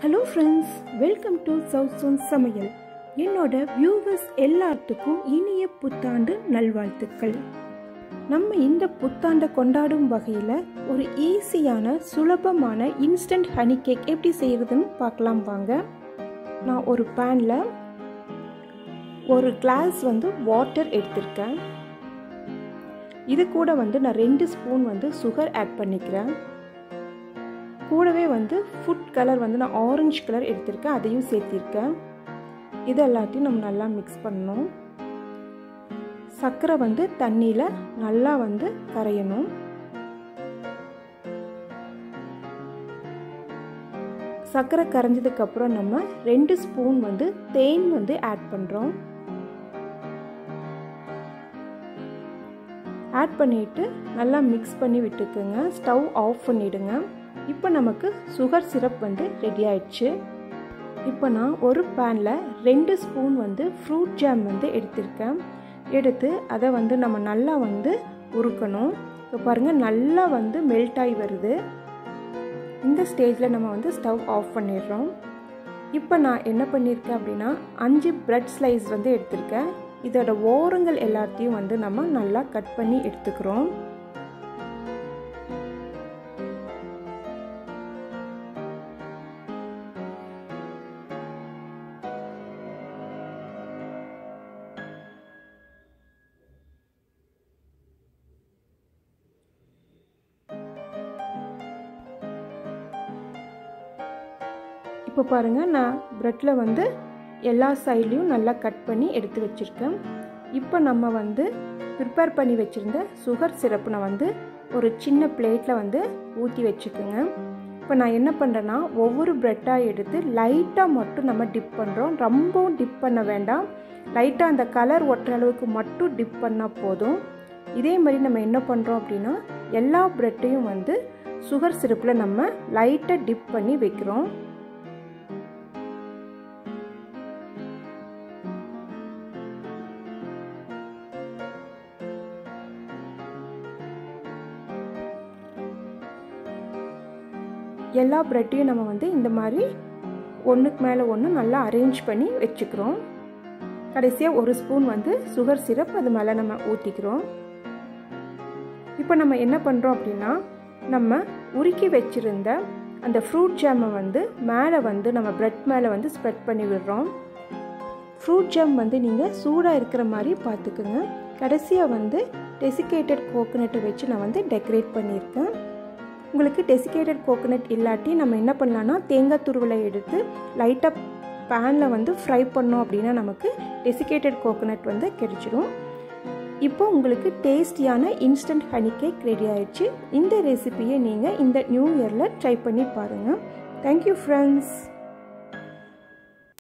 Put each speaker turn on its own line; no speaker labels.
hello friends welcome to south zone சமையல் என்னோட viewers எல்லாத்துக்கும் இனிய புத்தாண்டு நல்வாழ்த்துக்கள் நம்ம இந்த புத்தாண்டை கொண்டாடும் வகையில் ஒரு ஈஸியான சுலபமான இன்ஸ்டன்ட் ஹனி கேக் எப்படி செய்கிறதுன்னு பார்க்கலாம் வாங்க நான் ஒரு பேனில் ஒரு கிளாஸ் வந்து வாட்டர் எடுத்திருக்கேன் இது கூட வந்து நான் ரெண்டு ஸ்பூன் வந்து சுகர் ஆட் பண்ணிக்கிறேன் கூடவே வந்து ஃபுட் கலர் வந்து நான் ஆரஞ்சு கலர் எடுத்திருக்கேன் அதையும் சேர்த்திருக்கேன் இது எல்லாத்தையும் நம்ம நல்லா மிக்ஸ் பண்ணணும் சர்க்கரை வந்து தண்ணியில் நல்லா வந்து கரையணும் சர்க்கரை கரைஞ்சதுக்கப்புறம் நம்ம ரெண்டு ஸ்பூன் வந்து தேன் வந்து ஆட் பண்ணுறோம் ஆட் பண்ணிவிட்டு நல்லா மிக்ஸ் பண்ணி விட்டுக்குங்க ஸ்டவ் ஆஃப் பண்ணிவிடுங்க இப்போ நமக்கு சுகர் சிரப் வந்து ரெடி ஆயிடுச்சு இப்போ நான் ஒரு பேனில் ரெண்டு ஸ்பூன் வந்து ஃப்ரூட் ஜாம் வந்து எடுத்திருக்கேன் எடுத்து அதை வந்து நம்ம நல்லா வந்து உருக்கணும் இப்போ பாருங்கள் நல்லா வந்து மெல்ட் ஆகி வருது இந்த ஸ்டேஜில் நம்ம வந்து ஸ்டவ் ஆஃப் பண்ணிடுறோம் இப்போ நான் என்ன பண்ணியிருக்கேன் அப்படின்னா அஞ்சு பிரெட் ஸ்லைஸ் வந்து எடுத்திருக்கேன் இதோட ஓரங்கள் எல்லாத்தையும் வந்து நம்ம நல்லா கட் பண்ணி எடுத்துக்கிறோம் இப்போ பாருங்கள் நான் ப்ரெட்டில் வந்து எல்லா சைட்லேயும் நல்லா கட் பண்ணி எடுத்து வச்சுருக்கேன் இப்போ நம்ம வந்து ப்ரிப்பேர் பண்ணி வச்சுருந்த சுகர் சிரப்பு நான் வந்து ஒரு சின்ன பிளேட்டில் வந்து ஊற்றி வச்சுக்கோங்க இப்போ நான் என்ன பண்ணுறேன்னா ஒவ்வொரு ப்ரெட்டாக எடுத்து லைட்டாக மட்டும் நம்ம டிப் பண்ணுறோம் ரொம்பவும் டிப் பண்ண வேண்டாம் லைட்டாக அந்த கலர் ஒட்டுற அளவுக்கு மட்டும் டிப் பண்ணால் போதும் இதே மாதிரி நம்ம என்ன பண்ணுறோம் அப்படின்னா எல்லா ப்ரெட்டையும் வந்து சுகர் சிரப்பில் நம்ம லைட்டாக டிப் பண்ணி வைக்கிறோம் எல்லா ப்ரெட்டையும் நம்ம வந்து இந்த மாதிரி ஒன்றுக்கு மேலே ஒன்று நல்லா அரேஞ்ச் பண்ணி வச்சுக்கிறோம் கடைசியாக ஒரு ஸ்பூன் வந்து சுகர் சிரப் அது மேலே நம்ம ஊற்றிக்கிறோம் இப்போ நம்ம என்ன பண்ணுறோம் அப்படின்னா நம்ம உருக்கி வச்சுருந்த அந்த ஃப்ரூட் ஜாமை வந்து மேலே வந்து நம்ம ப்ரெட் மேலே வந்து ஸ்ப்ரெட் பண்ணி விடுறோம் ஃப்ரூட் ஜாம் வந்து நீங்கள் சூடாக இருக்கிற மாதிரி பார்த்துக்குங்க கடைசியாக வந்து டெசிகேட்டட் கோகோனட்டை வச்சு நான் வந்து டெக்கரேட் பண்ணியிருக்கேன் உங்களுக்கு டெசிகேட்டட் கோகோனட் இல்லாட்டி நம்ம என்ன பண்ணலான்னா தேங்காய் துருவலை எடுத்து லைட்டாக பேனில் வந்து ஃப்ரை பண்ணோம் அப்படின்னா நமக்கு டெசிகேட்டட் கோகோனட் வந்து கிடைச்சிடும் இப்போ உங்களுக்கு டேஸ்டியான இன்ஸ்டன்ட் ஹனி கேக் ரெடி ஆயிடுச்சு இந்த ரெசிபியை நீங்கள் இந்த நியூ இயரில் ட்ரை பண்ணி பாருங்கள் தேங்க்யூ ஃப்ரெண்ட்ஸ்